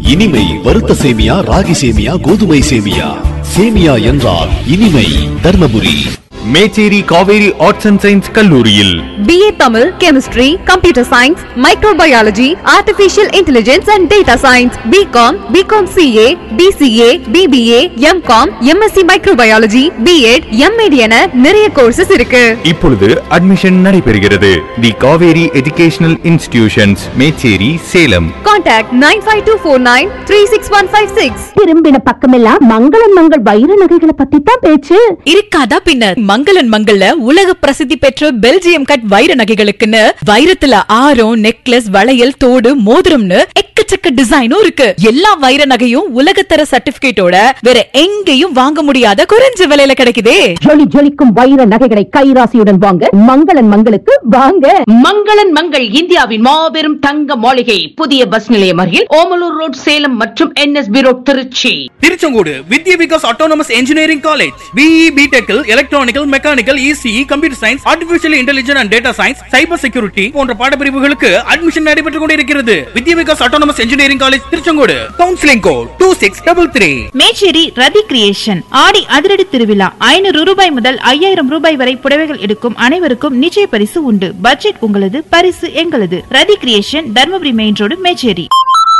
இனிமை வறுத்த சேமியா ராகி சேமியா கோதுமை சேமியா சேமியா என்றால் இனிமை Dharmapuri Mecheri Kaveri arts and science கல்லூரியில் BA Tamil, Chemistry, Computer Science, Microbiology, Artificial Intelligence and Data Science, BCom, BCom CA, BCA, BBA, MCom, MSc Microbiology, B.Ed, M.Ed என நிறைய கோர்சஸ் இருக்கு இப்பொழுது அட்மிஷன் நடைபெறுகிறது the Kaveri educational institutions Mecheri Salem contact nine five two four nine three six one five six திரும்பின பக்கமெல்லாம் மங்களன் மங்கள் வைர நகைகளை பத்தி தான் பேச்சு இருக்காதா பின்ன மங்களன் மங்கள்ல உலக பிரசித்தி பெற்ற பெல்ஜியம் கட் வைர நகைகளுக்குன்னு வைரத்துல ஆரம் நெக்லஸ் வளையல் தோடு மோதிரம்னு எக்கச்சக்க டிசைனும் இருக்கு எல்லா வைர நகையும் உலகத்தர சர்டிபிகேட்டோட வேற எங்கேயும் வாங்க முடியாத குறைஞ்ச விலையில கிடைக்குதே ஜொலி ஜொலிக்கும் வைர நகைகளை கைராசியுடன் வாங்க மங்களன் மங்களுக்கு வாங்க மங்களன் மங்கள் இந்தியாவின் மாபெரும் தங்க மாளிகை புதிய பஸ் நிலையம் அருகில் ஓமலூர் ரோட் சேலம் மற்றும் NSB road Trichy Tiruchengode Vidya Vikas autonomous engineering college BE பிடெக்கில் electrical mechanical ECE computer science artificial intelligence and data science cyber security போன்ற பாடப்பிரிவுகளுக்கு அட்மிஷன் நடைபெற்றுக் கொண்டிருக்கிறது Vidya Vikas autonomous engineering college Tiruchengode counselling code two six double three Mecheri Rathi creation ஆடி அதிரடி திருவிழா ஐநூறு ரூபாய் முதல் ஐயாயிரம் ரூபாய் வரை புடவைகள் எடுக்கும் அனைவருக்கும் நிச்சய பரிசு உண்டு பட்ஜெட் உங்களது பரிசு எங்களது Rathi creation Dharmapuri main road Mecheri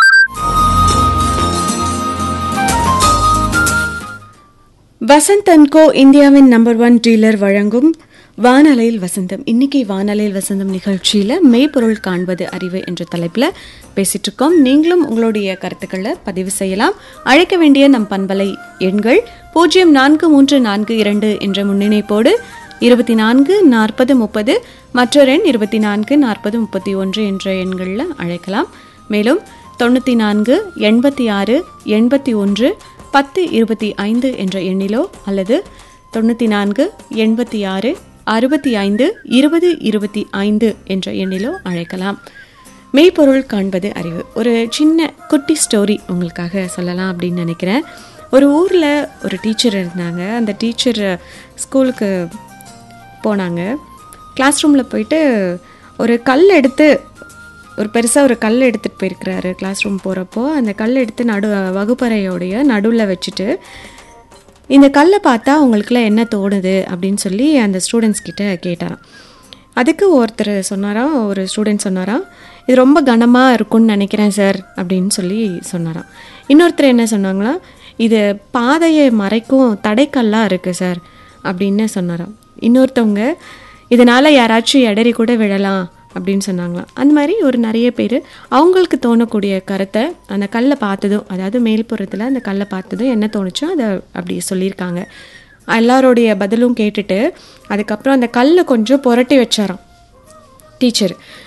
Vasanth and Co இந்தியாவின் நம்பர் ஒன் டீலர் வழங்கும் வானலையில் வசந்தம் இன்னைக்கு வானலையில் வசந்தம் நிகழ்ச்சியில் மெய்ப்பொருள் காண்பது அறிவு என்ற தலைப்பில் பேசிட்டு இருக்கோம் நீங்களும் உங்களுடைய கருத்துக்களை பதிவு செய்யலாம் அழைக்க வேண்டிய நம் பண்பலை எண்கள் பூஜ்ஜியம் நான்கு மூன்று நான்கு இரண்டு என்ற முன்னிணைப்போடு இருபத்தி நான்கு நாற்பது முப்பது மற்றொரு எண் இருபத்தி நான்கு நாற்பது முப்பத்தி ஒன்று என்ற எண்களில் அழைக்கலாம் மேலும் தொண்ணூற்றி நான்கு எண்பத்தி ஆறு எண்பத்தி ஒன்று பத்து இருபத்தி ஐந்து என்ற எண்ணிலோ அல்லது தொண்ணூற்றி நான்கு எண்பத்தி ஆறு அறுபத்தி ஐந்து இருபது இருபத்தி ஐந்து என்ற எண்ணிலோ அழைக்கலாம் மெய்ப்பொருள் காண்பது அறிவு ஒரு சின்ன குட்டி ஸ்டோரி உங்களுக்காக சொல்லலாம் அப்படின்னு நினைக்கிறேன் ஒரு ஊரில் ஒரு டீச்சர் இருந்தாங்க அந்த டீச்சர் ஸ்கூலுக்கு போனாங்க கிளாஸ் ரூமில் போயிட்டு ஒரு கல் எடுத்து ஒரு பெருசாக ஒரு கல் எடுத்துகிட்டு போயிருக்கிறாரு கிளாஸ் ரூம் போகிறப்போ அந்த கல் எடுத்து நடு வகுப்பறையோடைய நடுவில் வச்சுட்டு இந்த கல்லை பார்த்தா உங்களுக்குலாம் என்ன தோணுது அப்படின்னு சொல்லி அந்த ஸ்டூடெண்ட்ஸ் கிட்ட கேட்டாராம் அதுக்கு ஒருத்தர் சொன்னாராம் ஒரு ஸ்டூடெண்ட் சொன்னாராம் இது ரொம்ப கனமாக இருக்கும்னு நினைக்கிறேன் சார் அப்படின்னு சொல்லி சொன்னாராம் இன்னொருத்தர் என்ன சொன்னாங்களா இது பாதையை மறைக்கும் தடைக்கல்லாக இருக்குது சார் அப்படின்னு சொன்னாராம் இன்னொருத்தவங்க இதனால் யாராச்சும் இடறி கூட விழலாம் அப்படின்னு சொன்னாங்களாம் அந்த மாதிரி ஒரு நிறைய பேர் அவங்களுக்கு தோணக்கூடிய கருத்தை அந்த கல்லை பார்த்ததும் அதாவது மேல்புறத்தில் அந்த கல்லை பார்த்ததும் என்ன தோணுச்சோ அதை அப்படி சொல்லியிருக்காங்க எல்லாரோடைய பதிலும் கேட்டுட்டு அதுக்கப்புறம் அந்த கல்லை கொஞ்சம் புரட்டி வச்சாராம் டீச்சர்